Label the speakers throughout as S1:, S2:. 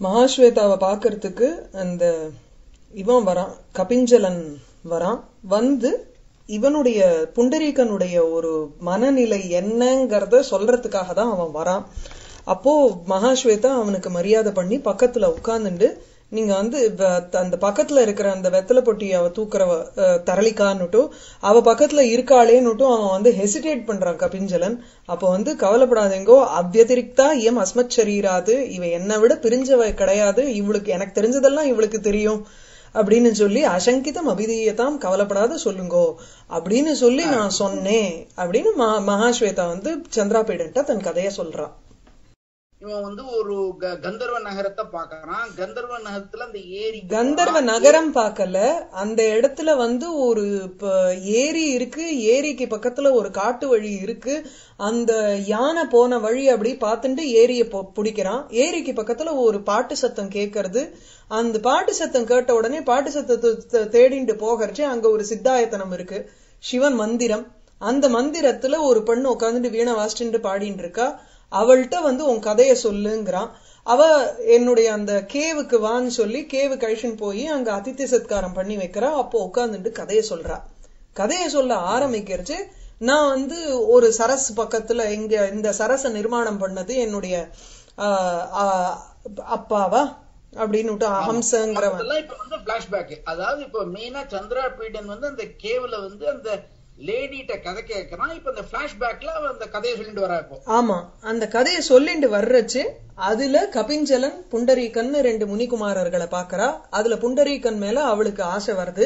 S1: மகாஸ்வேதாவை பார்க்கறதுக்கு அந்த இவன் வரான் கபிஞ்சலன் வரான் வந்து இவனுடைய புண்டரீகனுடைய ஒரு மனநிலை என்னங்கறத சொல்றதுக்காக தான் அவன் வரான் அப்போ மகாஸ்வேதா அவனுக்கு மரியாதை பண்ணி பக்கத்துல உட்கார்ந்துண்டு நீங்க வந்து வ- அந்த பக்கத்துல இருக்கிற அந்த வெத்தலை பொட்டி அவ தூக்குறவ அஹ், தரளிக்கான்னுட்டும் அவ பக்கத்துல இருக்காளேன்னுட்டும் அவன் வந்து ஹெசிடேட் பண்றான் கபிஞ்சலன் அப்போ வந்து கவலைப்படாதீங்கோ அவ்வதிரிக்தா இயம் அஸ்மத் சரீராது இவ என்னை விட பிரிஞ்சவ கிடையாது இவளுக்கு எனக்கு தெரிஞ்சதெல்லாம் இவளுக்கு தெரியும் அப்படின்னு சொல்லி அசங்கிதம் அபிதீயதாம் கவலைப்படாத சொல்லுங்கோ அப்படின்னு சொல்லி நான் சொன்னேன் அப்படின்னு மகா மகாஸ்வேதா வந்து சந்திராபீடன்ட்ட தன் கதைய சொல்றான்
S2: இவன் வந்து ஒரு க- கந்தர்வ நகரத்தை பாக்குறான் கந்தர்வ நகரத்துல அந்த ஏரி
S1: கந்தர்வ நகரம் பார்க்கல அந்த இடத்துல வந்து ஒரு ப- ஏரி இருக்கு ஏரிக்கு பக்கத்துல ஒரு காட்டு வழி இருக்கு அந்த யானை போன வழி அப்படி பார்த்துட்டு ஏரிய பொ- பிடிக்கிறான் ஏரிக்கு பக்கத்துல ஒரு பாட்டு சத்தம் கேட்கறது அந்த பாட்டு சத்தம் கேட்ட உடனே பாட்டு சத்தத்தை தே- தேடிண்டு போகிறச்சு அங்க ஒரு சித்தாயத்தனம் இருக்கு சிவன் மந்திரம் அந்த மந்திரத்துல ஒரு பெண்ணு உட்காந்துட்டு வீணை வாசிச்சுட்டு பாடிட்டு இருக்கா அவள்கிட்ட வந்து உன் கதைய சொல்லுங்கிறான் அவ என்னுடைய அந்த கேவுக்கு வான்னு சொல்லி கேவு கழிச்சுன்னு போய் அங்க அதித்தி சத்காரம் பண்ணி வைக்கிறா அப்போ உட்காந்துட்டு கதைய சொல்றா கதைய சொல்ல ஆரம்பிக்கிறச்சு நான் வந்து ஒரு சரஸ் பக்கத்துல இங்க இந்த சரச நிர்மாணம் பண்ணது என்னுடைய ஆஹ், ஆஹ், அப்பாவா அப்படின்னு அஹம்சங்கிறவன்
S2: அதெல்லாம் இப்ப வந்து பிளாஷ்பேக் அதாவது இப்ப மெயினா சந்திரா பீடன் வந்து அந்த கேவ்ல வந்து அந்த லேடிட்ட கதை கேட்கறான் இப்ப அந்த பிளாஷ்பேக்ல அவன் அந்த கதையை சொல்லிட்டு வரா இப்போ
S1: ஆமா அந்த கதையை சொல்லிட்டு வர்றச்சு அதுல கபிஞ்சலன் புண்டரீகன் ரெண்டு முனிகுமாரர்களை பாக்குறா அதுல புண்டரீகன் மேல அவளுக்கு ஆசை வருது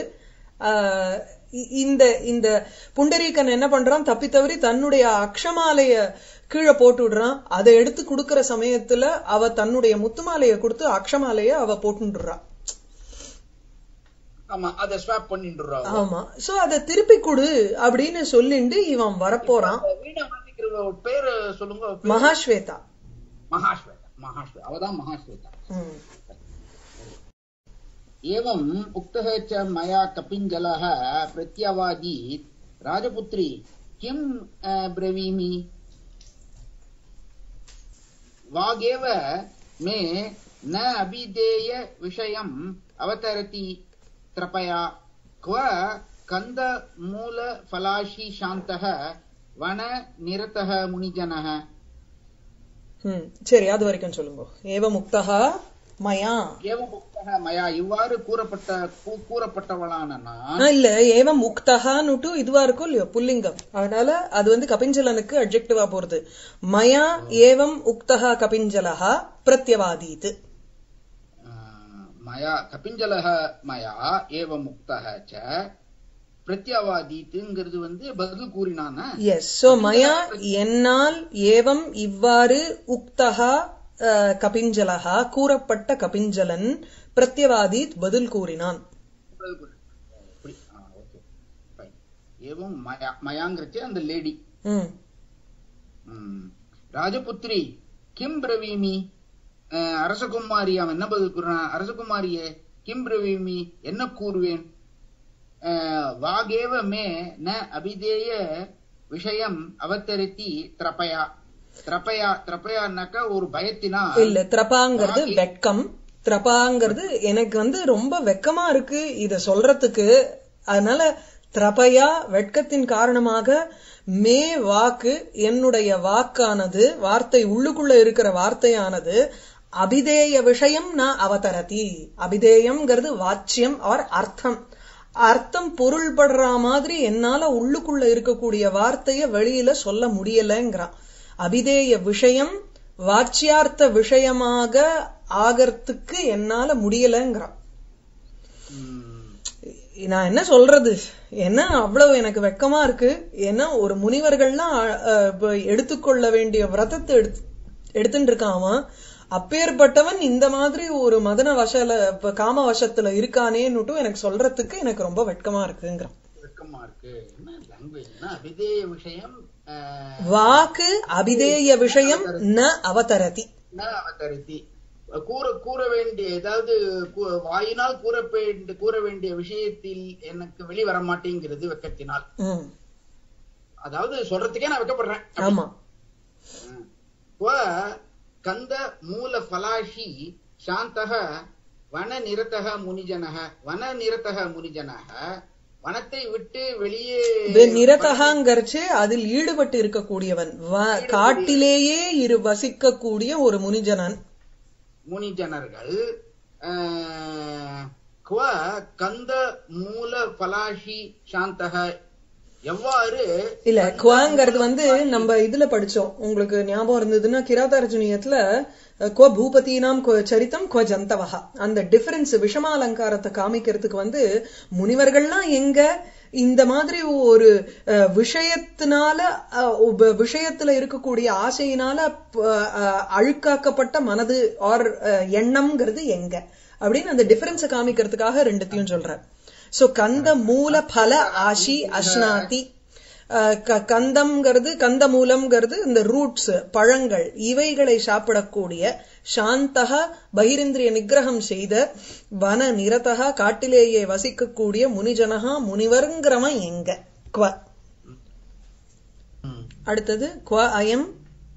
S1: ஆஹ் இ- இந்த இந்த புண்டரீகன் என்ன பண்றான் தப்பி தவறி தன்னுடைய அக்ஷமாலைய கீழே போட்டு விடுறான் அதை எடுத்து கொடுக்கற சமயத்துல அவ தன்னுடைய முத்துமாலைய கொடுத்து அக்ஷமாலைய அவ போட்டுடுறா
S2: ஆமா அதை ஸ்வாப் பண்ணிட்டுறா
S1: ஆமா சோ அதை திருப்பி கொடு அப்படின்னு சொல்லிட்டு இவன் வரப்போறான்
S2: வீணை வாசிக்கிற ஒரு பேரு சொல்லுங்க அவ பேரு?
S1: மகாஸ்வேதா
S2: மகாஸ்வேதா மகாஸ்வேதா அவதான் மகாஸ்வேதா
S1: ம்.
S2: एवम् उक्तः च मया कपिञ्जलः प्रत्यवादीत् राजपुत्री किम् अ, ब्रवीमि वागेव मे न अभिधेय विषयम् अवतरति त्रपया क्व कन्दमूलफलाशी शान्तः वननिरतः मुनिजनः
S1: ம் சரி அது வரைக்கும் சொல்லுங்க ஏவ முக்தகா மயா
S2: ஏவம் உக்தः மயா இவ்வாறு கூறப்பட்ட கூ- கூறப்பட்டவளான நான்
S1: ஆ, இல்ல ஏவம் முக்தகான்னுட்டு இதுவா இருக்கும் இல்லையோ புல்லிங்கம் அதனால அது வந்து கபிஞ்சலனுக்கு அட்ஜெக்டிவா போறது மயா ஏவம் உக்தகா கபிஞ்சலஹா பிரத்யவாதீத்
S2: மயா கபிஞ்சலக மயா ஏவ முக்தக ச பிரத்யவாதீத்துங்கிறது வந்து பதில் கூறினான
S1: எஸ் சோ மயா என்னால் ஏவம் இவ்வாறு உக்தகா அஹ், கபிஞ்சலஹா கூறப்பட்ட கபிஞ்சலன் பிரத்யவாதீத் பதில் கூறினான்
S2: பதில் கூறி- அப்படி. ஆ, okay. Fine. ஏவம் மயா மயாங்கிறச்சு அந்த லேடி
S1: ம்
S2: ராஜபுத்திரி கிம் பிரவீமி அஹ், அரசகுமாரி அவன் என்ன பதில் கூறான் அரசகுமாரியே கிம் பிரவீமி என்ன கூறுவேன் அஹ், வாகேவ மே ந அபிதேய விஷயம் அவதரித்தி திரப்பயா திரப்பயா திரப்பயான்னாக்கா ஒரு பயத்தினா
S1: இல்ல திரபாங்கிறது வெட்கம் திரபாங்கிறது எனக்கு வந்து ரொம்ப வெக்கமா இருக்கு இத சொல்றதுக்கு அதனால திரபையா வெட்கத்தின் காரணமாக மே வாக்கு என்னுடைய வாக்கானது வார்த்தை உள்ளுக்குள்ள இருக்கிற வார்த்தையானது அபிதேய விஷயம் நான் அவதரதி அபிதேயம்ங்கிறது வாச்சியம் ஆர் அர்த்தம் அர்த்தம் பொருள்படுற மாதிரி என்னால உள்ளுக்குள்ள இருக்கக்கூடிய வார்த்தைய வெளியில சொல்ல முடியலங்கிறான் அபிதேய விஷயம் வாச்சியார்த்த விஷயமாக ஆகறதுக்கு என்னால முடியலங்கிறான்
S2: ம்,
S1: நான் என்ன சொல்றது என்ன அவ்வளவு எனக்கு வெக்கமா இருக்கு ஏன்னா ஒரு முனிவர்கள்லாம் அஹ், இப்ப எடுத்துக்கொள்ள வேண்டிய விரதத்தை எடுத்து எடுத்துட்டு இருக்கான் அவன் அப்பேற்பட்டவன் இந்த மாதிரி ஒரு மதன வசல இப்ப காம வசத்துல இருக்கானேன்னுட்டும் எனக்கு சொல்றதுக்கு எனக்கு ரொம்ப வெட்கமா இருக்குங்கிறான்
S2: வெட்கமா இருக்கு என்ன லாங்குவேஜ் அபிதேய விஷயம் அஹ்,
S1: வாக்கு அபிதேய விஷயம் ந அவதரதி
S2: ந அவதரித்தி கூற கூற வேண்டிய ஏதாவது கூ- வாயினால் கூற வேண்டிய கூற வேண்டிய விஷயத்தில் எனக்கு வெளிவர மாட்டேங்கிறது வெக்கத்தினால்
S1: ம்
S2: அதாவது சொல்றதுக்கே நான் வெக்கப்படுறேன்
S1: ஆமா
S2: ம். क्व கந்த மூல பலாஷி சாந்தः வனநிரதः முனிஜனः வனநிரதः முனிஜனः வனத்தை விட்டு வெளியே
S1: வி- நிரதகாங்கரிச்சு அதில் ஈடுபட்டு இருக்கக்கூடியவன் வ- காட்டிலேயே இரு வசிக்கக்கூடிய ஒரு முனிஜனன்
S2: முனிஜனர்கள் ஆஹ், குவ கந்த மூல பலாஷி சாந்தக எவ்வாறு
S1: இல்ல குவாங்கிறது வந்து நம்ம இதுல படிச்சோம் உங்களுக்கு ஞாபகம் இருந்ததுன்னா கிராதார்ஜுனியத்துல அஹ், குவ பூபதினாம் குவ சரித்தம் குவ ஜந்தவஹா அந்த டிஃபரன்ஸ் விஷமாலங்காரத்தை காமிக்கிறதுக்கு வந்து முனிவர்கள்லாம் எங்க இந்த மாதிரி ஒரு அஹ், விஷயத்தினால அஹ், உப- விஷயத்துல இருக்கக்கூடிய ஆசையினால ப- அஹ், அழுக்காக்கப்பட்ட மனது ஆர் எண்ணம்ங்கிறது எங்க அப்படின்னு அந்த டிஃபரன்ஸை காமிக்கிறதுக்காக ரெண்டுத்தையும் சொல்றார் சோ கந்த மூல பல ஆஷி அஷ்னாதி அஹ் க- கந்தம்ங்கிறது கந்த மூலம்ங்கிறது இந்த ரூட்ஸ் பழங்கள் இவைகளை சாப்பிடக்கூடிய சாந்தக பகிரிந்திரிய நிகிரகம் செய்த வன நிரதக காட்டிலேயே வசிக்கக்கூடிய முனிஜனகா முனிவருங்கிறவன் எங்க குவ
S2: ம்.
S1: அடுத்தது குவ அயம்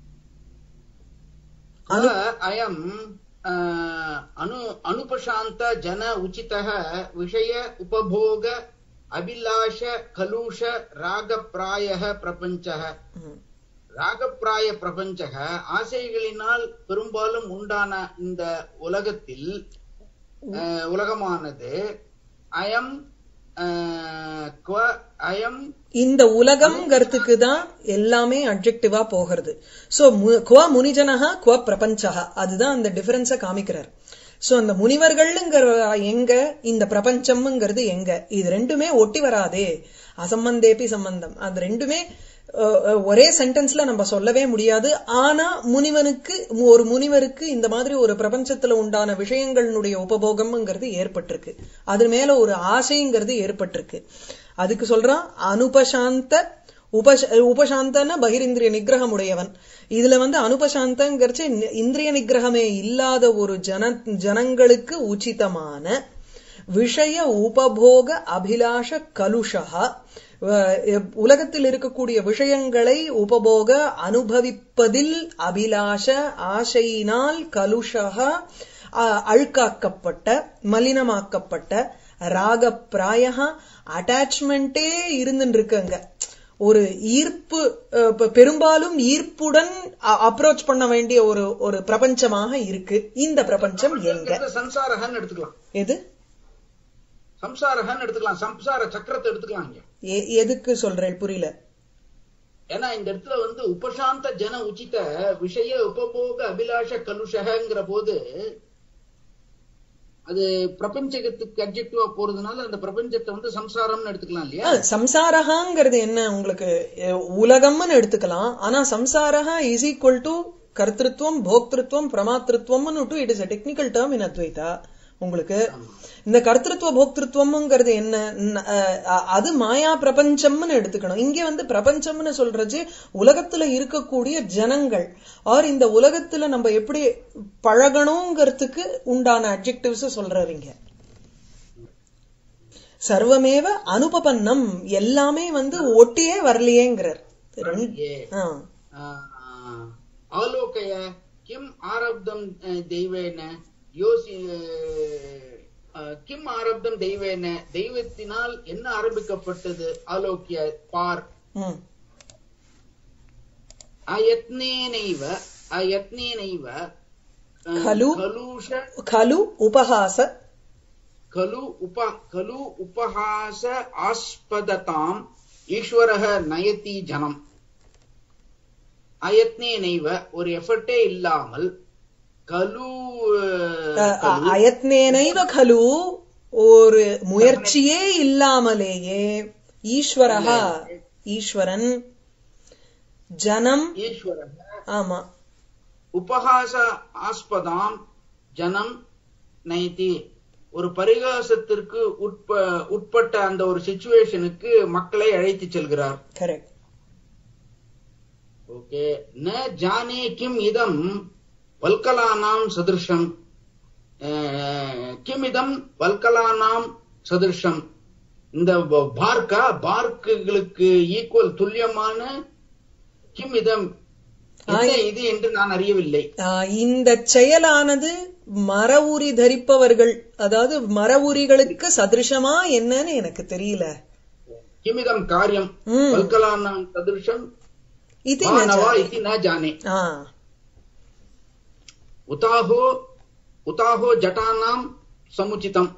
S2: குவ அயம் ஆஹ், அனு அனுபசாந்த ஜன உச்சிதः விஷய உபபோக அபிலாஷ கலூஷ ராகப்பிராயः பிரபஞ்சः
S1: ம்.
S2: ராகப்பிராய பிரபஞ்சக ஆசைகளினால் பெரும்பாலும் உண்டான இந்த உலகத்தில் அஹ், உலகமானது அயம் அஹ், குவ- அயம்
S1: இந்த உலகம்ங்கிறதுக்கு தான் எல்லாமே அட்ஜெக்டிவா போகிறது சோ மு- குவ முனிஜனஹா குவ பிரபஞ்சஹா அதுதான் அந்த டிஃபரன்ஸ காமிக்கிறார் சோ அந்த முனிவர்கள்ங்கிற எங்க இந்த பிரபஞ்சம்ங்கிறது எங்க இது ரெண்டுமே ஒட்டி வராதே அசம்பந்தேபி சம்பந்தம் அது ரெண்டுமே அஹ், அஹ், ஒரே சென்டென்ஸ்ல நம்ம சொல்லவே முடியாது ஆனா முனிவனுக்கு ஒரு முனிவருக்கு இந்த மாதிரி ஒரு பிரபஞ்சத்துல உண்டான விஷயங்களுடைய உபபோகம்ங்கிறது ஏற்பட்டிருக்கு அது மேல ஒரு ஆசைங்கிறது ஏற்பட்டிருக்கு அதுக்கு சொல்றான் அனுபசாந்த உபச உபசாந்தன பகிரிந்திரிய நிகிரகம் உடையவன் இதுல வந்து அனுபசாந்தங்கிறச்சு நி- இந்திரிய நிகிரகமே இல்லாத ஒரு ஜன ஜனங்களுக்கு உச்சிதமான விஷய உபபோக அபிலாஷ கலுஷா அஹ் உலகத்தில் இருக்கக்கூடிய விஷயங்களை உபபோக அனுபவிப்பதில் அபிலாஷ ஆசையினால் கலுஷா அஹ் அழுக்காக்கப்பட்ட மலினமாக்கப்பட்ட ராக பிராயகா அட்டாச்மெண்டே இருந்துட்டு இருக்குங்க ஒரு ஈர்ப்பு அஹ், பெ- பெரும்பாலும் ஈர்ப்புடன் அப்ரோச் பண்ண வேண்டிய ஒரு ஒரு பிரபஞ்சமாக இருக்கு இந்த பிரபஞ்சம் எங்க
S2: சம்சாரகன்னு எடுத்துக்கலாம்
S1: எது
S2: சம்சாரகன்னு எடுத்துக்கலாம் சம்சார சக்கரத்தை எடுத்துக்கலாம் இங்க
S1: எ- எதுக்கு சொல்றேன் புரியல
S2: ஏன்னா இந்த இடத்துல வந்து உபசாந்த ஜன உச்சித விஷய உபபோக அபிலாஷ கலுஷகங்கிற போது அது பிரபஞ்சத்துக்கு அப்ஜெக்டிவா போறதுனால அந்த பிரபஞ்சத்தை வந்து சம்சாரம்னு எடுத்துக்கலாம் இல்லையா
S1: ஆ, சம்சாரகாங்கிறது என்ன உங்களுக்கு அஹ், உலகம்னு எடுத்துக்கலாம் ஆனா சம்சாரகா இஸ் ஈக்குவல் டு கர்த்திருவம் போக்திருத்துவம் பிரமாத்திருத்துவம்னு it is a technical term in Advaita உங்களுக்கு இந்த கர்த்திருவ போக்திருத்துவம்ங்கிறது என்ன ந- அஹ், அது மாயா பிரபஞ்சம்னு எடுத்துக்கணும் இங்க வந்து பிரபஞ்சம்னு சொல்றது உலகத்துல இருக்கக்கூடிய ஜனங்கள் ஆர் இந்த உலகத்துல நம்ம எப்படி பழகணுங்கிறதுக்கு உண்டான அட்ஜெக்டிவ்ஸ் சொல்றாரு இங்க சர்வமேவ அனுபபன்னம் எல்லாமே வந்து ஒட்டியே வரலையேங்கிறார் ரெண்டு-
S2: ஏ.
S1: ஆ.
S2: ஆஹ், ஆலோகய கிம் ஆரப்தம் அஹ், தெய்வேன யோசி அஹ், கிம் ஆரப்தம் தெய்வேன தெய்வத்தினால் என்ன ஆரம்பிக்கப்பட்டது ஆலோக்கிய பார்
S1: ம்.
S2: அயத்னேனைவ அயத்னேனைவ அஹ்,
S1: खलु?
S2: கலூஷ
S1: खलु उपहास
S2: खलु उप खलु उपहास आस्पदताम् ஈஸ்வரக நயதி ஜனம் அயத்னேனைவ ஒரு எஃபர்ட்டே இல்லாமல் கலு
S1: அ- அ- அயத்னேனைவ खलु ஒரு முயற்சியே இல்லாமலேயே ஈஸ்வரஹா ஈஸ்வரன் ஜனம்
S2: ஈஸ்வரக
S1: ஆமா
S2: உபகாச ஆஸ்பதாம் ஜனம் நயதி ஒரு பரிகாசத்திற்கு உட்ப உட்பட்ட அந்த ஒரு சிச்சுவேஷனுக்கு மக்களை அழைத்து செல்கிறார்
S1: கரெக்ட்
S2: ஓகே ந ஜானே கிம் இதம் வல்கலானாம் சதிருஷம் அஹ், கிம் இதம் வல்கலானாம் சதிருஷம் இந்த ப- பார்க்கா பார்க்குகளுக்கு ஈக்குவல் துல்லியமான கிம் இதம் என்ன இது என்று நான் அறியவில்லை
S1: இந்த செயலானது மர உரி தரிப்பவர்கள் அதாவது மர உரிகளுக்கு சதிருஷமா என்னன்னு எனக்கு தெரியல
S2: கிமிதம் காரியம்
S1: ம்.
S2: வல்கலானாம் சதுருஷம்
S1: இது
S2: மானவா இதி ந ஜானே
S1: ஆ
S2: உதாஹோ உதாஹோ ஜட்டானாம் சமுச்சிதம்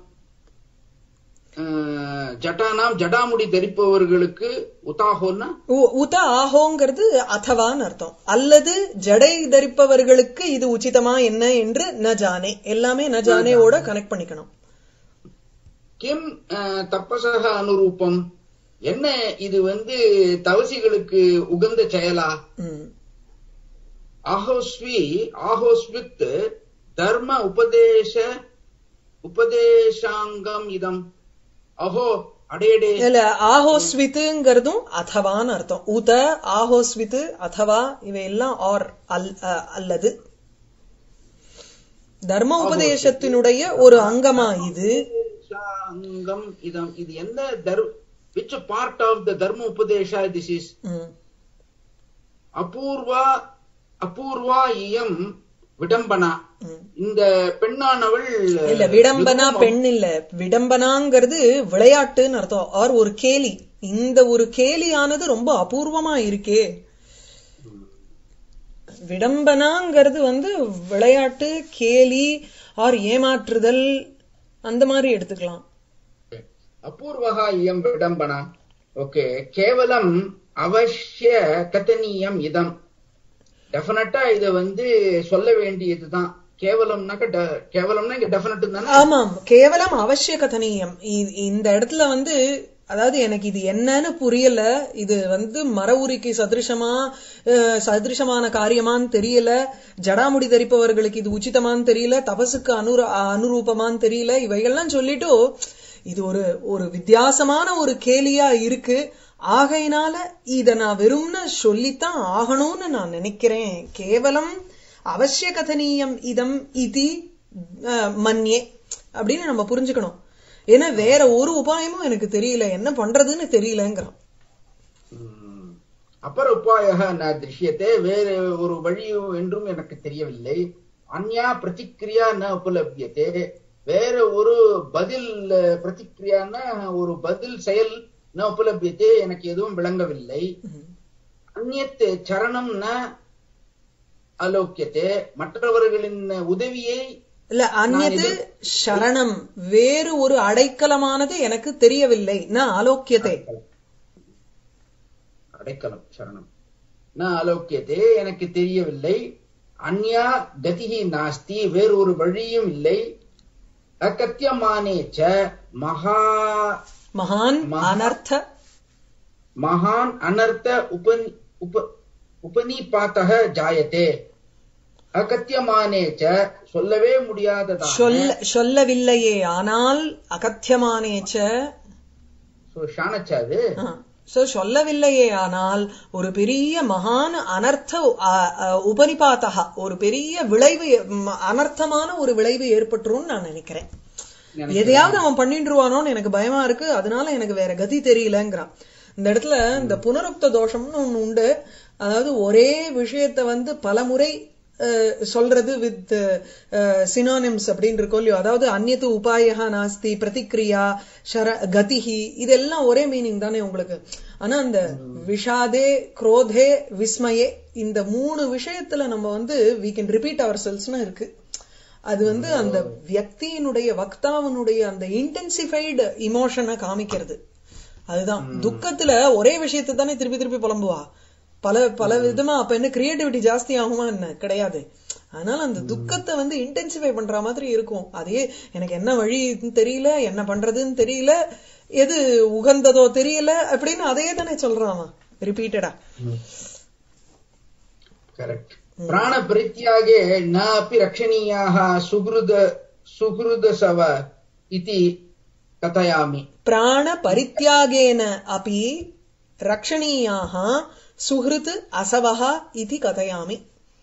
S2: அஹ், ஜட்டானாம் ஜடாமுடி தரிப்பவர்களுக்கு உதாஹோன்னா
S1: உ- உத ஆஹோங்கிறது அதவான்னு அர்த்தம் அல்லது ஜடை தரிப்பவர்களுக்கு இது உச்சிதமா என்ன என்று ந ஜானே எல்லாமே ந ஜானேவோட கனெக்ட் பண்ணிக்கணும்
S2: கிம் அஹ், தப்பசக அனுரூபம் என்ன இது வந்து தவசிகளுக்கு உகந்த செயலா
S1: ம்.
S2: ஆஹோஸ்வி ஆஹோஸ்வித் தர்ம உபதேச உபதேசாங்கம் இதம் அஹோ அடேடே
S1: இல்ல ஆஹோஸ்வித்துங்கிறதும் அதவான்னு அர்த்தம் உத ஆஹோஸ்வித்து அதவா இவையெல்லாம் ஆர் அல் அ- அல்லது தர்ம உபதேசத்தினுடைய ஒரு அங்கமா இது
S2: உபதேசாங்கம் இதம் இது எந்த தர் which part of the dharma upadesha this is
S1: ம்.
S2: அபூர்வா அபூர்வா இயம் விடம்பனா
S1: ம்.
S2: இந்த பெண்ணானவள்
S1: இல்ல விடம்பனா
S2: யுத்தம்
S1: பெண் இல்ல விடம்பனாங்கிறது விளையாட்டுன்னு அர்த்தம் ஆர் ஒரு கேலி இந்த ஒரு கேலியானது ரொம்ப அபூர்வமா இருக்கே விடம்பனாங்கிறது வந்து விளையாட்டு கேலி ஆர் ஏமாற்றுதல் அந்த மாதிரி எடுத்துக்கலாம்
S2: அபூர்வகா இயம் விடம்பனா ஓகே கேவலம் அவசிய கத்தனீயம் இதம் டெஃபினட்டா இத வந்து சொல்ல வேண்டியதுதான் கேவலம்னாக்க de- கேவலம்னா இங்க டெஃபினட் தானே
S1: ஆமாம் கேவலம் அவசிய கதனீயம் இ- இந்த இடத்துல வந்து அதாவது எனக்கு இது என்னன்னு புரியல இது வந்து மர உரிக்கு சதிருஷமா அஹ், சதிருஷமான காரியமான்னு தெரியல ஜடாமுடி தரிப்பவர்களுக்கு இது உச்சிதமான்னு தெரியல தபசுக்கு அனுர அனுரூபமான்னு தெரியல இவைகள்லாம் சொல்லிட்டு இது ஒரு ஒரு வித்தியாசமான ஒரு கேலியா இருக்கு ஆகையினால இத நான் வெறும்னு சொல்லித்தான் ஆகணும்னு நான் நினைக்கிறேன் கேவலம் அவசிய கதனீயம் இதம் இதி அஹ், மன்யே அப்படின்னு நம்ம புரிஞ்சுக்கணும் ஏன்னா வேற ஒரு உபாயமும் எனக்கு தெரியல என்ன பண்றதுன்னு தெரியலங்கிறான்
S2: ம். அப்பர உபாயக ந திருஷ்யத்தே வேற ஒரு வழி என்றும் எனக்கு தெரியவில்லை அந்யா பிரதிக்ரியா ந உபலபியத்தே வேற ஒரு பதில் அஹ், பிரதிக்ரியான்னா ஒரு பதில் செயல் ந உபலபியத்தே எனக்கு எதுவும் விளங்கவில்லை அந்நியத் சரணம் ந அலோக்கியத்தே மற்றவர்களின் உதவியை
S1: இல்ல அந்நது சரணம் வேறு ஒரு அடைக்கலமானது எனக்கு தெரியவில்லை நான் ஆலோக்கியத்தை
S2: அடைக்கலம் சரணம் ந அலோக்கியத்தே எனக்கு தெரியவில்லை அந்யா கதிகி நாஸ்தி வேறு ஒரு வழியும் இல்லை அகத்தியமானே ச மகா
S1: மகான் அனர்த்த
S2: மகான் அனர்த்த உபனி உப உபனிபாத்தக ஜாயத்தே அகத்தியமானே ச சொல்லவே முடியாததாக
S1: சொல்ல சொல்லவில்லையே ஆனால் அகத்தியமானேச்ச
S2: So, ஷானச்சாது
S1: சோ சொல்லவில்லையே ஆனால் ஒரு பெரிய மகான் அனர்த்த அ, அ, உபனிபாத்தகா ஒரு பெரிய விளைவு ம், அனர்த்தமான ஒரு விளைவு ஏற்பட்டுரும் நான் நினைக்கிறேன் எதையாவது அவன் பண்ணிட்டுருவானோன்னு எனக்கு பயமா இருக்கு அதனால எனக்கு வேற கதி தெரியலங்கிறான் இந்த இடத்துல இந்த புனருக்த தோஷம்னு ஒண்ணு உண்டு அதாவது ஒரே விஷயத்த வந்து பலமுறை அஹ், சொல்றது வித் சினானிம்ஸ் அப்படின்னு இருக்கோ இல்லையோ அதாவது அந்நியத்து உபாயா நாஸ்தி பிரதிக்ரியா ஷர கதிஹி இதெல்லாம் ஒரே மீனிங் தானே உங்களுக்கு ஆனா அந்த விஷாதே குரோதே விஸ்மயே இந்த மூணு விஷயத்துல நம்ம வந்து we can ரிப்பீட் அவர் செல்ஸ்னு இருக்கு அது வந்து அந்த வியக்தியினுடைய வக்தாவினுடைய அந்த இன்டென்சிஃபைடு இமோஷனை காமிக்கிறது அதுதான் துக்கத்துல ஒரே விஷயத்தை தானே திருப்பி திருப்பி புலம்புவா பல பல விதமா அப்ப என்ன கிரியேட்டிவிட்டி ஜாஸ்தி ஆகுமா என்ன கிடையாது அதனால அந்த துக்கத்தை வந்து இன்டென்சிஃபை பண்ற மாதிரி இருக்கும் அதே எனக்கு என்ன வழின்னு தெரியல என்ன பண்றதுன்னு தெரியல எது உகந்ததோ தெரியல அப்படின்னு அதே தானே சொல்றான் ரிப்பீட்டடா
S2: करेक्ट प्राण परित्यागे न अपि रक्षणीयाः सुहृद सुहृदसव इति कथयामि
S1: பிராண பரித்தியாகேன அப்பி ரக்ஷணீயாக சுஹிருத் அசவஹா இது கதையாமி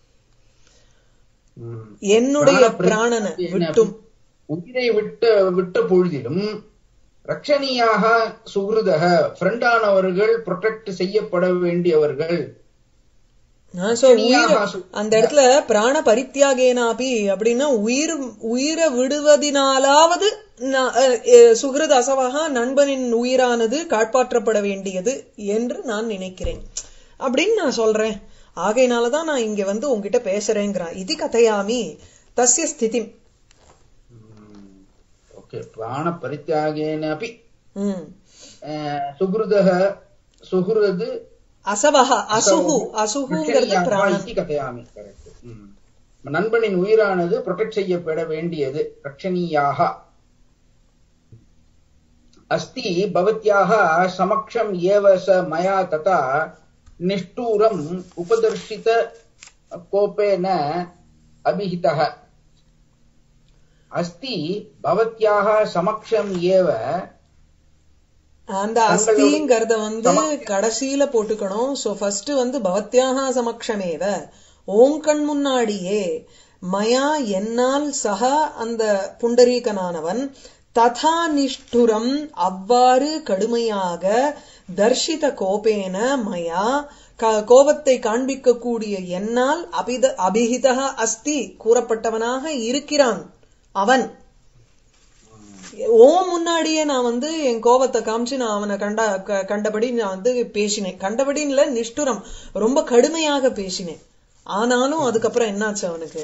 S1: என்னுடைய பிராணனை விட்டும்
S2: உயிரை விட்ட விட்ட பொழுதிலும் ரக்ஷணியாக சுகிருதக ஃப்ரெண்டானவர்கள் ப்ரொடெக்ட் செய்யப்பட வேண்டியவர்கள்
S1: சோ உயிர் அந்த இடத்துல பிராண பரித்தியாகேனாபி அப்படின்னா உயிர் உயிரை விடுவதினாலாவது நா- அஹ், அஹ், சுகிருத் அசவகா நண்பனின் உயிரானது காப்பாற்றப்பட வேண்டியது என்று நான் நினைக்கிறேன் அப்படின்னு நான் சொல்றேன் ஆகையினாலதான் நான் இங்க வந்து உங்ககிட்ட பேசுறேங்கிறான் இது கதையாமி தஸ்ய ஸ்திதி
S2: ஓகே பிராண பரித்தியாகேன அப்படி
S1: ம்
S2: சுகிருதः சுகிருது
S1: அசவஹ அசுகு அசுகுங்கிறது பிராணன்
S2: இதி கதையாமி கரெக்ட் நண்பனின் உயிரானது ப்ரொடெக்ட் செய்யப்பட வேண்டியது ரட்சணீயாக अस्ति भवत्याः समक्षम् एव स मया तथा निष्ठूरम् उपदर्शित कोपेन अभिहितः अस्ति भवत्याः समक्षम् एव
S1: அந்த அஸ்திங்கிறத வந்து கடைசியில போட்டுக்கணும் சோ ஃபர்ஸ்ட் வந்து பவத்யாக சமக்ஷமேவ ஓம் கண் முன்னாடியே மயா என்னால் சக அந்த புண்டரீகனானவன் ததா நிஷ்டுரம் அவ்வாறு கடுமையாக தர்ஷித கோபேன மயா க- கோபத்தை காண்பிக்கக்கூடிய என்னால் அபித அபிஹிதா அஸ்தி கூறப்பட்டவனாக இருக்கிறான் அவன் ஓ முன்னாடியே நான் வந்து என் கோபத்தை காமிச்சு நான் அவனை கண்ட க- கண்டபடி நான் வந்து பேசினேன் கண்டபடின்னு இல்ல நிஷ்டுரம் ரொம்ப கடுமையாக பேசினேன் ஆனாலும் அதுக்கப்புறம் என்னாச்சு அவனுக்கு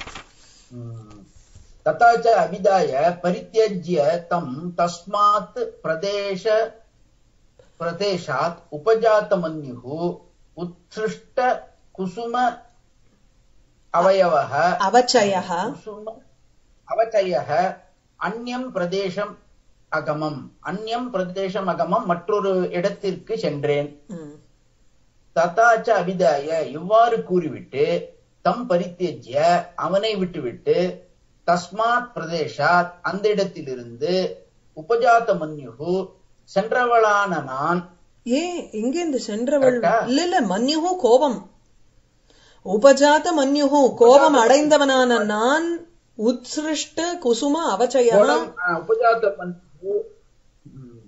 S2: तथा च अभिधाय परित्यज्य तं तस्मात् प्रदेश प्रदेशात् उपजातमन्युः उत्सृष्ट कुसुम अवयवः
S1: அவச்சயः
S2: कुसुम अवचयः अन्यं பிரதேசம் அகமம் அந்நியம் பிரதேசம் அகமம் மற்றொரு இடத்திற்கு சென்றேன்
S1: ம்.
S2: ததாச்ச அபிதாய இவ்வாறு கூறிவிட்டு தம் பரித்தேஜ்ய அவனை விட்டுவிட்டு தஸ்மாத் பிரதேசாத் அந்த இடத்திலிருந்து உபஜாத மன்யுகு சென்றவளான நான்
S1: ஏ எங்க இந்த சென்றவள்
S2: கரெக்டா?
S1: இல்ல இல்ல மன்யுகு கோபம் உபஜாத மன்யுகு கோபம் அடைந்தவனான நான் உத்ஸ்ருஷ்ட குசும அவச்சயா
S2: கோலம், ஆ, உபஜாத மன்யுகு ம்,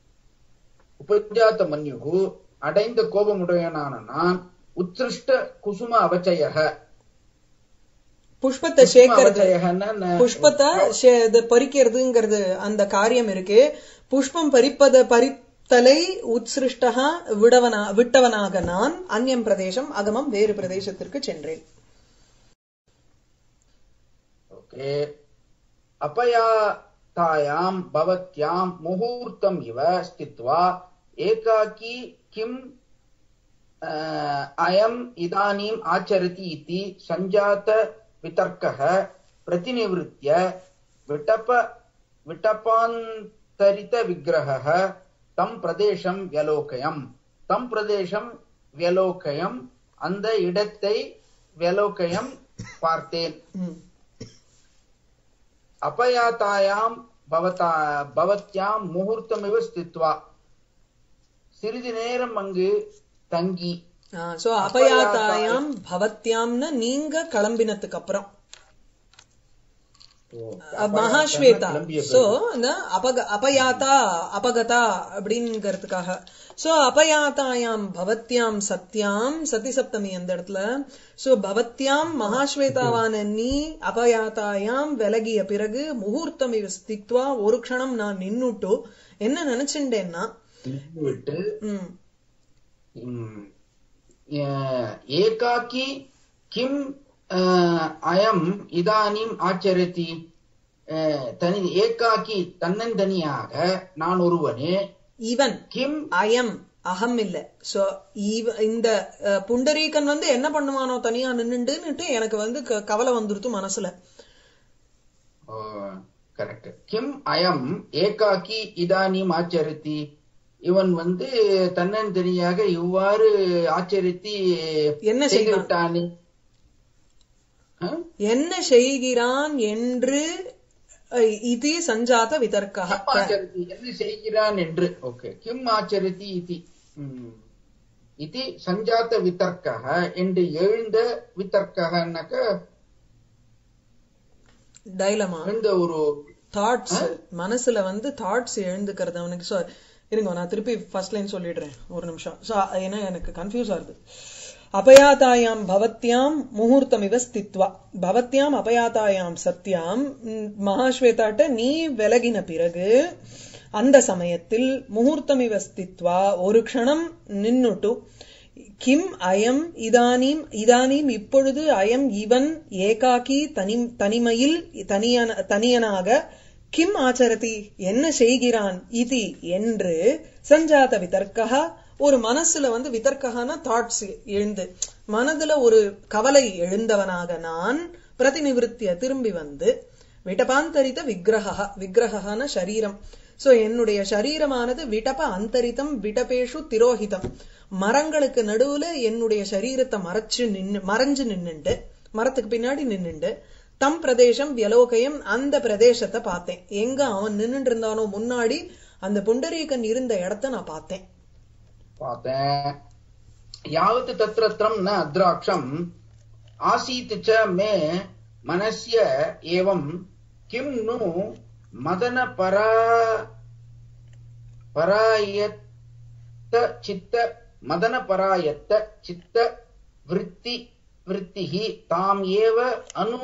S2: உபஜாத மன்யுகு அடைந்த கோபமுடையனான நான் உத்ருஷ்ட குசும அவச்சயக
S1: புஷ்பத்தை சேக்கறது
S2: அவச்சயகன்னு
S1: புஷ்பத்தை ஷே- இது பறிக்கிறதுங்கிறது அந்த காரியம் இருக்கு புஷ்பம் பறிப்பத பறித்தலை உத்சிருஷ்டகா விடவனா விட்டவனாக நான் அந்நியம் பிரதேசம் அகமம் வேறு பிரதேசத்திற்கு சென்றேன்
S2: ओके अपयातायां भवत्यां मुहूर्तम् इव स्थित्वा एकाकी किम् अ, अयम् इदानीम् आचरति इति सञ्जातवितर्कः प्रतिनिवृत्य विटप विटपान्तरितविग्रहः तं प्रदेशं व्यलोकयम् तं प्रदेशं व्यलोकयम् அந்த இடத்தை व्यलोकयम् பார்த்தேன்
S1: ம்.
S2: अपयातायां भवता भवत्यां मुहूर्तमिव स्थित्वा சிறிது நேரம் அங்கு தங்கி
S1: ஆ, சோ அபயாத்தாயாம் பவத்யாம்னு நீங்க கிளம்பினதுக்கு அப்புறம் அஹ், மகாஸ்வேதா
S2: கிளம்பிய
S1: சோ அந்த அபக அபயாத்தா அபகதா அப்படிங்கறதுக்காக சோ அபயாத்தாயாம் பவத்யாம் சத்யாம் சதி சப்தமி அந்த இடத்துல சோ பவத்யாம் மகாஸ்வேதாவான நீ அபயாத்தாயாம் விலகிய பிறகு முகூர்த்தம் இவ ஸ்தித்வா ஒரு க்ஷணம் நான் நின்னுட்டு என்ன நினைச்சுட்டேன்னா
S2: விட்டு
S1: ம்
S2: ம், அஹ், ஏகாக்கி கிம் அஹ், அயம் இதானிம் ஆச்சரதி அஹ், தனி ஏகாக்கி தன்னந்தனியாக நான் ஒருவனே
S1: இவன்
S2: கிம்
S1: அயம் அகம் இல்ல சோ இவ இந்த அஹ், புண்டரீகன் வந்து என்ன பண்ணுவானோ தனியா நின்னுண்டுன்னுட்டு எனக்கு வந்து க- கவலை வந்துருத்து மனசுல
S2: கரெக்ட் கிம் அயம் ஏகாக்கி இதானிம் ஆச்சரித்தி இவன் வந்து தன்னந்தனியாக இவ்வாறு ஆச்சரித்தி
S1: என்ன
S2: செய்து
S1: செய்தான்?
S2: விட்டானே ஆ?
S1: என்ன செய்கிறான் என்று அஹ், இது சஞ்சாத விதர்க்கா
S2: கிம் ஆச்சரித்தி என்ன செய்கிறான் என்று ஓகே கிம் ஆச்சரித்தி இதி ம். இது சஞ்சாத்த வித்தர்க்கக என்று எழுந்த வித்தர்க்ககன்னாக்க
S1: டைலமா
S2: எழுந்த ஒரு
S1: தாட்ஸ் மனசுல வந்து தாட்ஸ் எழுந்துக்கிறது அவனுக்கு சோ இருங்க நான் திருப்பி ஃபர்ஸ்ட் லைன் சொல்லிடுறேன் ஒரு நிமிஷம் சோ ஏன்னா எனக்கு கன்ஃபியூஸ் ஆகுது அபயாதாயாம் பவத்யாம் முகூர்த்தமிவ ஸ்தித்வா பவத்யாம் அபயாதாயாம் சத்யாம் ம், மகாஸ்வேதாட்ட நீ விலகின பிறகு அந்த சமயத்தில் முகூர்த்தமிவ ஸ்தித்வா ஒரு க்ஷணம் நின்னுட்டு கிம் அயம் இதானீம் இதானீம் இப்பொழுது அயம் இவன் ஏகாக்கி தனி தனிமையில் தனியன தனியனாக கிம் ஆச்சரதி என்ன செய்கிறான் இது என்று சஞ்சாத விதர்க்கா ஒரு மனசுல வந்து விதர்க்ககான தாட்ஸ் எழுந்து மனதுல ஒரு கவலை எழுந்தவனாக நான் பிரதிநிவிருத்திய திரும்பி வந்து விடபாந்தரித விக்கிரகா விக்கிரகான சரீரம் சோ என்னுடைய சரீரமானது விடப அந்தரிதம் விடபேஷு திரோஹிதம் மரங்களுக்கு நடுவுல என்னுடைய சரீரத்தை மறைச்சு நின்னு மறைஞ்சு நின்னுண்டு மரத்துக்கு பின்னாடி நின்னுண்டு தம் பிரதேசம் வியலோகயம் அந்த பிரதேசத்தை பார்த்தேன் எங்க அவன் நின்னுட்டு இருந்தானோ முன்னாடி அந்த புண்டரீகன் இருந்த இடத்த நான் பார்த்தேன்
S2: பார்த்தேன் யாவத் தத்ரத்ரம் ந அத்ராட்சம் ஆசீத் ச மே மனஸ்ய ஏவம் கிம் நு மதன பரா பராயத்த சித்த மதன பராயத்த சித்த விருத்தி விருத்திஹி தாம் ஏவ அனு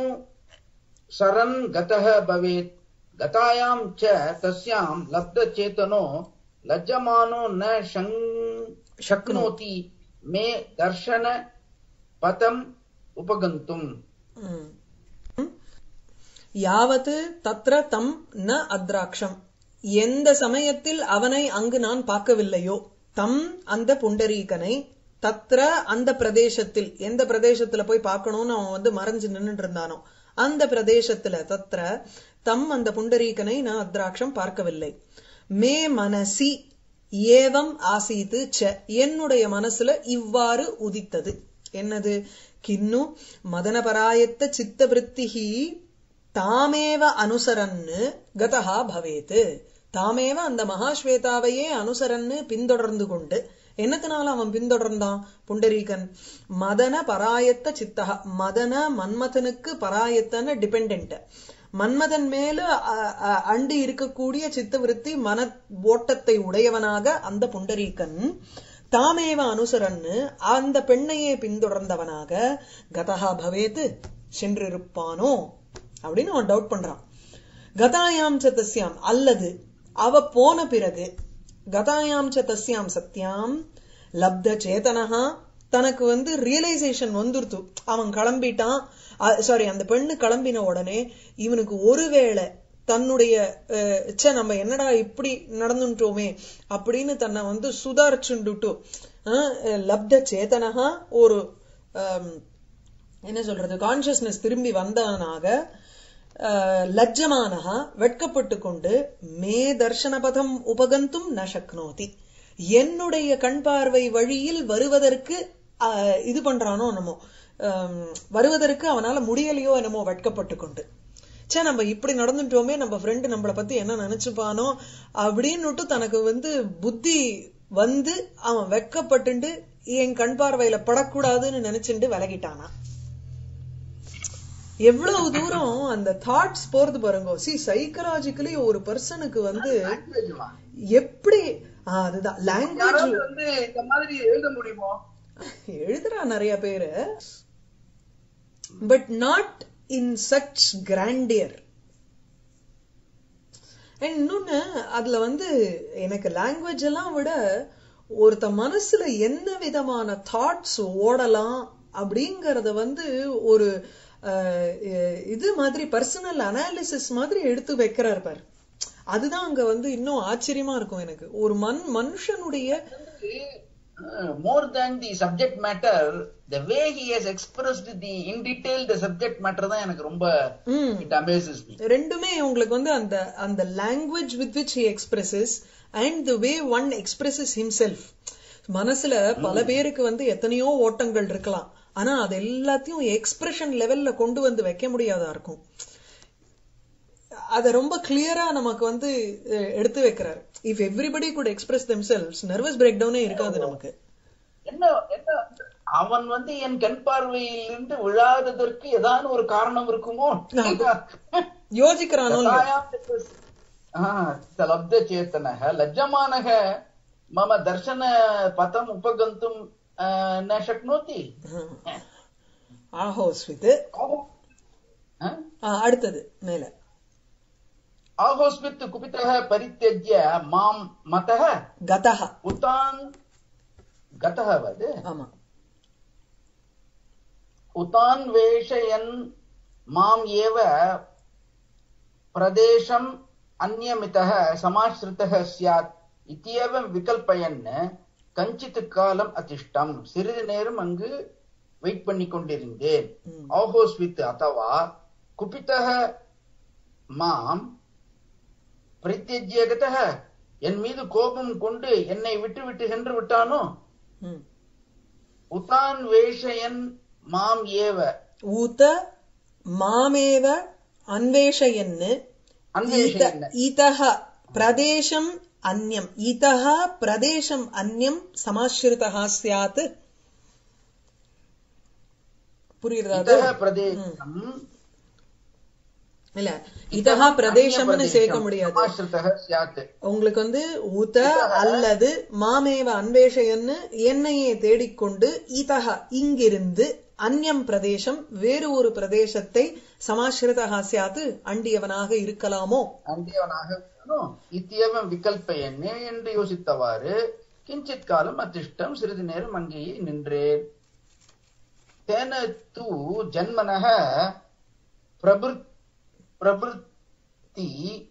S2: சரன் கதः भवेत् गतायां च तस्यां लब्धचेतनो लज्जमानो न शङ्- शक्नोति मे दर्शन पथम् उपगन्तुम्
S1: ம். ம். யாவத்து தத்ர தம் ந அத்ராட்சம் எந்த சமயத்தில் அவனை அங்கு நான் பார்க்கவில்லையோ தம் அந்த புண்டரீகனை தத்ர அந்த பிரதேசத்தில் எந்த பிரதேசத்துல போய் பார்க்கணும்னு அவன் வந்து மறைஞ்சு நின்னுட்டு இருந்தானோ அந்த பிரதேசத்துல தத்ர தம் அந்த புண்டரீகனை நான் அத்ராட்சம் பார்க்கவில்லை மே மனசி ஏவம் ஆசீத்து ச என்னுடைய மனசுல இவ்வாறு உதித்தது என்னது கின்னு மதனபராயத்த சித்த விற்த்திகி தாமேவ அனுசரன்னு கதஹா பவேத் தாமேவ அந்த மகாஸ்வேதாவையே அனுசரன்னு பின்தொடர்ந்து கொண்டு என்னத்தினால அவன் பின்தொடர்ந்தான் புண்டரீகன் மதன பராயத்த சித்தகா மதன மன்மதனுக்கு பராயத்தன டிபெண்ட் மன்மதன் மேல அ- அ- அண்டி இருக்கக்கூடிய சித்தவிருத்தி மன ஓட்டத்தை உடையவனாக அந்த புண்டரீகன் தாமேவ அனுசரன்னு அந்த பெண்ணையே பின்தொடர்ந்தவனாக கதஹா பவேத் சென்றிருப்பானோ அப்படின்னு அவன் டவுட் பண்றான் கதாயாம் ச தஸ்யாம் அல்லது அவ போன பிறகு கதாயாம் ச தஸ்யாம் சத்யாம் லப்த சேதனஹா தனக்கு வந்து ரியலைசேஷன் வந்துருத்து அவன் கிளம்பிட்டான் சாரி அந்த பெண்ணு கிளம்பின உடனே இவனுக்கு ஒருவேளை தன்னுடைய அஹ், ச்சே நம்ம என்னடா இப்படி நடந்துட்டோமே அப்படின்னு தன்னை வந்து சுதாரிச்சுண்டுட்டு அஹ், லப்த சேதனஹா ஒரு ஆம், என்ன சொல்றது கான்சியஸ்னஸ் திரும்பி வந்தவனாக அஹ், லஜ்ஜமானஹா வெட்கப்பட்டு கொண்டு மே தர்ஷனபதம் உபகந்தும் ந சக்னோதி என்னுடைய கண் பார்வை வழியில் வருவதற்கு அஹ், இது பண்றானோ என்னமோ ஆம், வருவதற்கு அவனால முடியலையோ என்னமோ வெட்கப்பட்டு கொண்டு ச்சே நம்ம இப்படி நடந்துட்டோமே நம்ம ஃப்ரெண்டு நம்மளை பத்தி என்ன நினைச்சுப்பானோ அப்படின்னுட்டு தனக்கு வந்து புத்தி வந்து அவன் வெட்கப்பட்டுண்டு என் கண் பார்வையில படக்கூடாதுன்னு நினைச்சுண்டு விலகிட்டானா எவ்வளவு தூரம் அந்த தாட்ஸ் போறது பாருங்க சி சைக்கலாஜிக்கலி ஒரு பர்சனுக்கு வந்து எப்படி ஆ, அதுதான் லாங்குவேஜ்
S2: யாராவது வந்து இந்த மாதிரி எழுத முடியுமோ
S1: எழுதுறா நிறைய பேரு but not in such grandeur and இன்னொன்னு அதுல வந்து எனக்கு லாங்குவேஜ் எல்லாம் விட ஒருத்த மனசுல என்ன விதமான தாட்ஸ் ஓடலாம் அப்படிங்கறத வந்து ஒரு அஹ், இது மாதிரி பர்சனல் அனாலிசிஸ் மாதிரி எடுத்து வைக்கிறார் பார் அதுதான் அங்க வந்து இன்னும் ஆச்சரியமா இருக்கும் எனக்கு ஒரு மண் மனுஷனுடைய
S2: more than the subject matter the way he has expressed the in detail the subject matter தான் எனக்கு ரொம்ப
S1: ம்
S2: இட் அமேசஸ் மீ
S1: ரெண்டுமே உங்களுக்கு வந்து அந்த அந்த language with which he expresses and the way one expresses himself மனசுல பல பேருக்கு வந்து எத்தனையோ ஓட்டங்கள் இருக்கலாம் ஆனா அது எல்லாத்தையும் எக்ஸ்பிரஷன் லெவல்ல கொண்டு வந்து வைக்க முடியாதா இருக்கும் அத ரொம்ப கிளியரா நமக்கு வந்து அஹ், எடுத்து வைக்கிறார் if everybody could express themselves nervous break டவுனே இருக்காது நமக்கு
S2: என்ன என்ன அவன் வந்து என் கண் பார்வையிலிருந்து விழாததற்கு ஏதாவது ஒரு காரணம் இருக்குமோ
S1: யோசிக்கிறானோ இல்லையோ?
S2: லப்த சேத்தனக லஜ்ஜமானக மம தர்ஷன பதம் உபகந்தும் अ, न शक्नोति
S1: ஆஹோஸ்வித்
S2: अ?
S1: அடுத்தது மேல
S2: आहोस्मित् कुपितः परित्यज्य मां मतः
S1: கதஹ
S2: उतान् गतः वद
S1: ஆமா
S2: उतान्वेषयन् माम् एव प्रदेशम् अन्यमितः समाश्रितः स्यात् इत्येव विकल्पयन् கஞ்சித் காலம் அதிஷ்டம் சிறிது நேரம் அங்கு வெயிட் பண்ணி கொண்டிருந்தேன்
S1: ம்.
S2: ஆஹோஸ்வித் அத்தவா குபித்தः மாம் பிரத்யஜ்யகதः என் மீது கோபம் கொண்டு என்னை விட்டு விட்டு சென்று விட்டானோ
S1: ம்.
S2: உதான் வேஷயன் மாம் ஏவ
S1: ஊத மாமேவ அன்வேஷயன்னு
S2: அன்வேஷயன்
S1: இதः பிரதேசம் அந்யம் இதः பிரதேசம் அந்யம் சமாஸ்ரிதः ஸ்யாத் புரியுறதா அது?
S2: இதः பிரதேசம்
S1: இல்ல இதஹா பிரதேசம்னு சேர்க்க முடியாது
S2: சமாஸ்ருதः ஸ்யாத்
S1: உங்களுக்கு வந்து உத அல்லது மாமேவ அன்வேஷயன்னு என்னையே தேடிக்கொண்டு இதஹ இங்கிருந்து அந்யம் பிரதேசம் வேறு ஒரு பிரதேசத்தை சமாஸ்ரிதா சியாத்து அண்டியவனாக இருக்கலாமோ
S2: அந்தியவனாக இருக்கணும். இத்தியவம் விகல்பயன்னே என்று யோசித்தவாறு கிஞ்சித் காலம் அதிஷ்டம் சிறிது நேரம் அங்கேயே நின்றேன் தேன தூ ஜன்மனः பிரபுத் பிரபுத்தி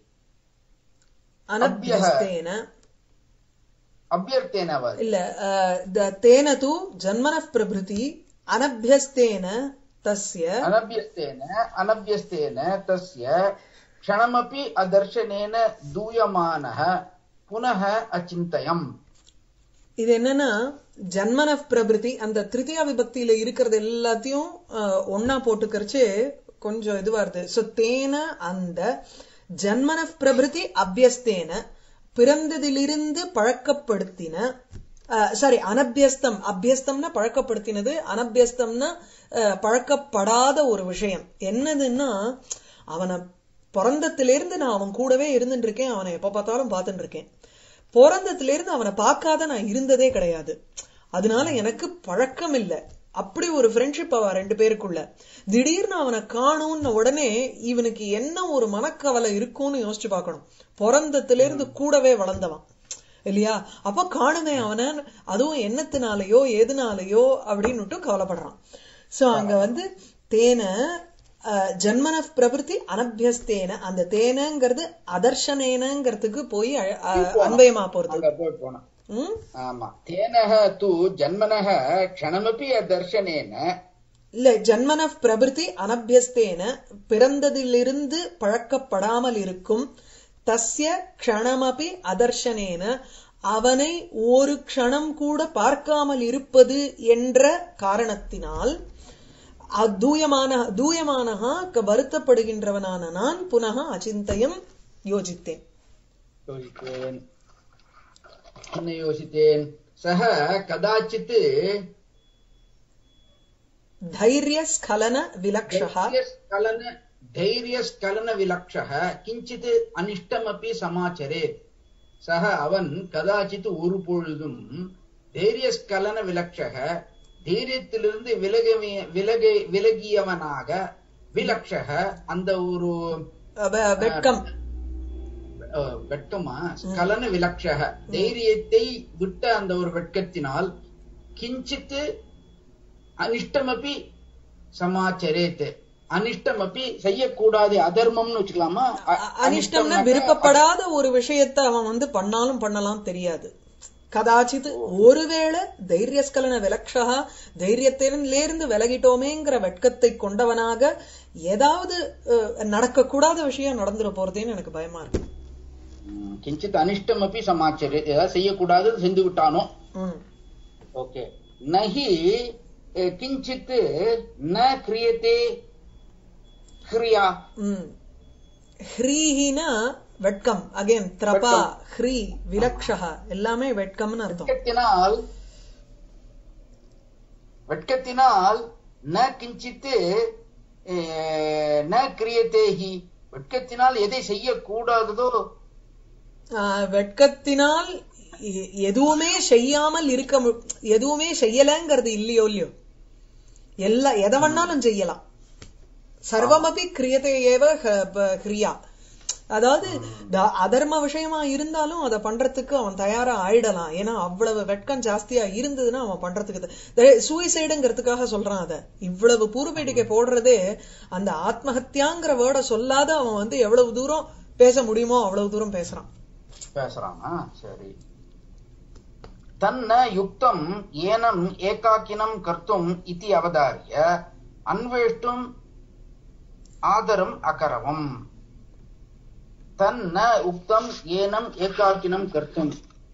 S1: அனபியஸ்தேன
S2: அபியர்த்தேன வர்
S1: இல்ல அஹ், த- தேன தூ ஜன்மன பிரபிருதி அனபியஸ்தேன தஸ்ய
S2: अनभ्यस्तेन अनभ्यस्तेन तस्य क्षणमपि अदर्शनेन दूयमानः पुनः अचिन्तयम्
S1: இது என்னன்னா ஜன்மன பிரபிருதி அந்த திருத்தியா விபக்தியில இருக்கிறது எல்லாத்தையும் அஹ், ஒண்ணா போட்டுக்கரிச்சு கொஞ்சம் இதுவா வருது சோ தேன அந்த ஜன்மன பிரபிருதி அபியஸ்தேன பிறந்ததிலிருந்து பழக்கப்படுத்தின சாரி அனபியஸ்தம் அபியஸ்தம்னா பழக்கப்படுத்தினது அனபியஸ்தம்னா அஹ், பழக்கப்படாத ஒரு விஷயம் என்னதுன்னா அவனை பிறந்தத்திலிருந்து நான் அவன் கூடவே இருந்துட்டு இருக்கேன் அவனை எப்ப பார்த்தாலும் பார்த்துட்டு இருக்கேன் பிறந்ததுல இருந்து அவனை பார்க்காத நான் இருந்ததே கிடையாது அதனால எனக்கு பழக்கம் இல்ல அப்படி ஒரு ஃப்ரெண்ட்ஷிப் அவ ரெண்டு பேருக்குள்ள திடீர்னு அவனை காணும்னு உடனே இவனுக்கு என்ன ஒரு மனக்கவலை இருக்கும்னு யோசிச்சு பார்க்கணும் பிறந்ததுல இருந்து கூடவே வளர்ந்தவன் இல்லையா அப்ப காணுமே அவன அதுவும் என்னத்தினாலயோ எதுனாலயோ அப்படின்னுட்டு கவலைப்படுறான் சோ அங்க வந்து தேன அஹ், ஜன்மன பிரபிருத்தி அனபியஸ்தேன அந்த தேனங்கிறது அதர்ஷனேனங்கிறதுக்கு போய் அ- அ- அன்வயமா போறது
S2: அங்க போய் போனான்
S1: ம்?
S2: ஆமா தேனः तु ஜன்மனः क्षणमपि अदर्शनेन
S1: இல்ல ஜன்மன பிரபிருத்தி அனபியஸ்தேன பிறந்ததிலிருந்து பழக்கப்படாமல் இருக்கும் தஸ்ய க்ஷணமபி அதர்ஷனேன அவனை ஒரு க்ஷணம் கூட பார்க்காமல் இருப்பது என்ற காரணத்தினால் அதூயமான தூயமானஹா க- வருத்தப்படுகின்றவனான நான் புனக அச்சிந்தயம் யோசித்தேன்
S2: யோசித்தேன் என்ன யோசித்தேன் சக கதாச்சித்
S1: தைரியஸ்கலன விலக்ஷா
S2: धैर्यस्खलन धैर्यस्खलनविलक्षः किञ्चित् अनिष्टमपि समाचरेत् சக அவன் கதாச்சித் ஒரு பொழுதும் தைரியஸ்கலன விலக்ஷக தைரியத்திலிருந்து விலகவிய விலக விலகியவனாக விலக்ஷக அந்த ஒரு
S1: அவ- வெட்கம்
S2: அஹ், வெட்கமா ஸ்கலன விலக்ஷக தைரியத்தை விட்ட அந்த ஒரு வெட்கத்தினால் கிஞ்சித் அனிஷ்டமபி சமாச்சரேத் அனிஷ்டமபி செய்யக்கூடாது அதர்மம்னு வச்சுக்கலாமா அ-
S1: அ- அனிஷ்டம்னா
S2: அனிஷ்டம்னாக்கா
S1: விருப்பப்படாத ஒரு விஷயத்தை அவன் வந்து பண்ணாலும் பண்ணலாம் தெரியாது கதாச்சித் ஒருவேளை தைரியஸ்கலன விலக்ஷா தைரியத்திலிருந்து விலகிட்டோமேங்கிற வெட்கத்தை கொண்டவனாக ஏதாவது அஹ், நடக்கக்கூடாத விஷயம் நடந்துட போறதேன்னு எனக்கு பயமா இருக்கு
S2: ம், கிஞ்சித் அனிஷ்டமபி சமாச்சரே ஏதாவது செய்யக்கூடாது செஞ்சு விட்டானோ
S1: ம்.
S2: ஓகே நஹி அஹ், கிஞ்சித் ந கிரியதே கிரியா
S1: ம். ஹ்ரீஹினா வெட்கம் அகைன் திரபா ஹ்ரீ விலக்ஷா எல்லாமே வெட்கம்னு அர்த்தம்
S2: வெட்கத்தினால் வெட்கத்தினால் ந கிஞ்சித் அஹ், ந கிரியதே ஹி வெட்கத்தினால் எதை செய்யக்கூடாததோ
S1: ஆஹ், வெட்கத்தினால் எ- எதுவுமே செய்யாமல் இருக்க மு- எதுவுமே செய்யலங்கிறது இல்லையோ இல்லையோ எல்லா எதை வேணாலும் செய்யலாம் சர்வமபி கிரியத்தை ஏவ ஹ- ப- கிரியா அதாவது த- அதர்ம விஷயமா இருந்தாலும் அதை பண்றதுக்கு அவன் தயாரா ஆயிடலாம் ஏன்னா அவ்வளவு வெட்கம் ஜாஸ்தியா இருந்ததுன்னா அவன் பண்றதுக்கு சூசைடுங்கிறதுக்காக சொல்றான் அத இவ்வளவு பூர்வீடிக்கை போடுறதே அந்த ஆத்மஹத்யாங்கிற வேர்டை சொல்லாத அவன் வந்து எவ்வளவு தூரம் பேச முடியுமோ அவ்வளவு தூரம் பேசுறான்
S2: பேசுறானா சரி தன்ன யுக்தம் ஏனம் ஏகாக்கினம் கர்த்தும் இதி அவதாரிய அன்வேஷ்டும் ஆதரம் அகரவம் தன்ன உக்தம் ஏனம் ஏகாக்கினம் கர்த்தும்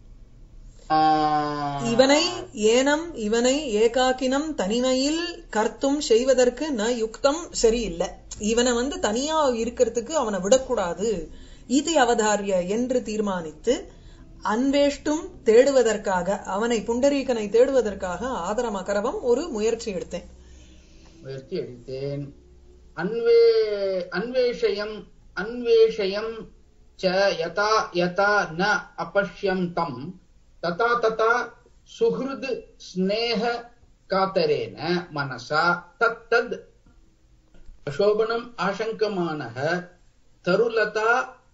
S2: ஆஹ்,
S1: இவனை ஏனம் இவனை ஏகாக்கினம் தனிமையில் கர்த்தும் செய்வதற்கு ந யுக்தம் சரியில்லை இவனை வந்து தனியா இருக்கிறதுக்கு அவனை விடக்கூடாது இது அவதாரிய என்று தீர்மானித்து அன்வேஷ்டும் தேடுவதற்காக அவனை புண்டரீகனை தேடுவதற்காக ஆதரம் அகரவம் ஒரு முயற்சி எடுத்தேன்
S2: முயற்சி எடுத்தேன் அன்வே அன்வேஷயம் அன்வேஷயம் ச யதா யதா ந அபஷ்யம் தம் ததா ததா சுஹൃத் ஸ்நேக காத்தரேன மனசா தத் தத் அசோபனம் ஆசங்கமானः தருலதா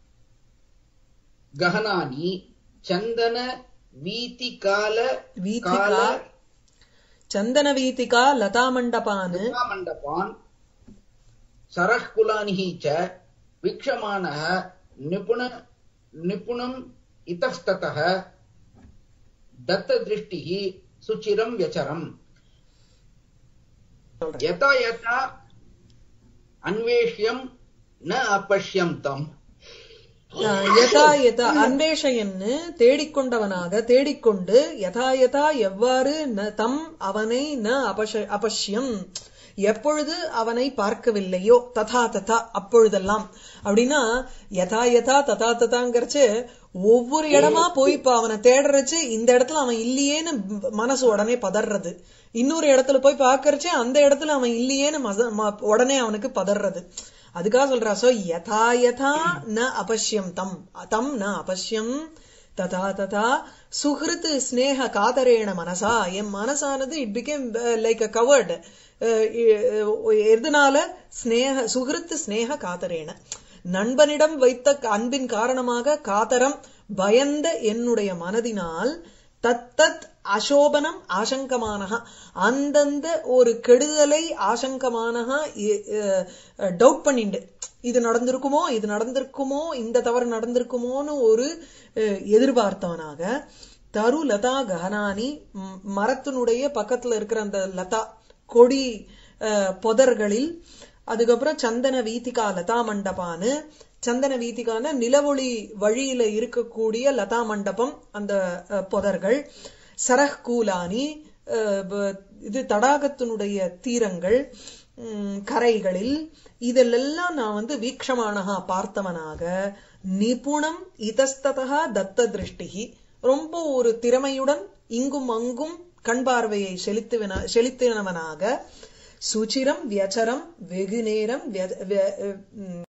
S2: ககனானி சந்தன வீதிகால
S1: வீதிகா
S2: கால
S1: சந்தன வீதிகா லதா மண்டபான்
S2: मण्डपान् सरःकुलानिः च वीक्षमाणः निपुण निपुणम् इतस्ततः दत्तदृष्टिः सुचिरं व्यचरम् यथा यथा अन्वेष्यम् न अपश्यम् तम्
S1: ஆஹ் யதா யதா அன்வேஷயன்னு தேடிக்கொண்டவனாக தேடிக்கொண்டு யதா யதா எவ்வாறு ந தம் அவனை ந அபஷ அபஷ்யம் எப்பொழுது அவனை பார்க்கவில்லையோ ததா ததா அப்பொழுதெல்லாம் அப்படின்னா யதா யதா ததா ததாங்கிறச்சு ஒவ்வொரு இடமா போய் இப்ப அவனை தேடுறச்சு இந்த இடத்துல அவன் இல்லையேன்னு மனசு உடனே பதறது இன்னொரு இடத்துல போய் பார்க்கறச்சு அந்த இடத்துல அவன் இல்லையேன்னு மச- ம- உடனே அவனுக்கு பதறது அதுக்காக சொல்றா சோ யதா யதா ந அபஷ்யம் தம் தம் ந அபஷ்யம் ததா ததா சுஹிருத் ஸ்னேக காதரேண மனசா என் மனசானது it became like a covered எதனால ஸ்னேக சுஹிருத் ஸ்னேக காதரேண நண்பனிடம் வைத்த அன்பின் காரணமாக காதரம் பயந்த என்னுடைய மனதினால் தத்தத் அசோபனம் ஆசங்கமானஹா அந்தந்த ஒரு கெடுதலை ஆசங்கமானஹா டவுட் பண்ணிண்டு இது நடந்திருக்குமோ இது நடந்திருக்குமோ இந்த தவறு நடந்திருக்குமோன்னு ஒரு அஹ், எதிர்பார்த்தவனாக தரு லதா ககனானி ம், மரத்தினுடைய பக்கத்துல இருக்கிற அந்த லதா கொடி அஹ், பொதர்களில் அதுக்கப்புறம் சந்தன வீதிகா லதா மண்டபான்னு சந்தன வீதிகான நிலவொளி வழியில இருக்கக்கூடிய லதா மண்டபம் அந்த அஹ், பொதர்கள் சரஹ் கூலானி அஹ், ப- இது தடாகத்தினுடைய தீரங்கள் ம், கரைகளில் இதிலெல்லாம் நான் வந்து வீக்ஷமானகா பார்த்தவனாக நிபுணம் இதஸ்ததா தத்த திருஷ்டிகி ரொம்ப ஒரு திறமையுடன் இங்கும் அங்கும் கண் பார்வையை செலுத்துவன செலுத்தினவனாக சுச்சிரம் வியச்சரம் வெகு நேரம் விய- விய- ம்,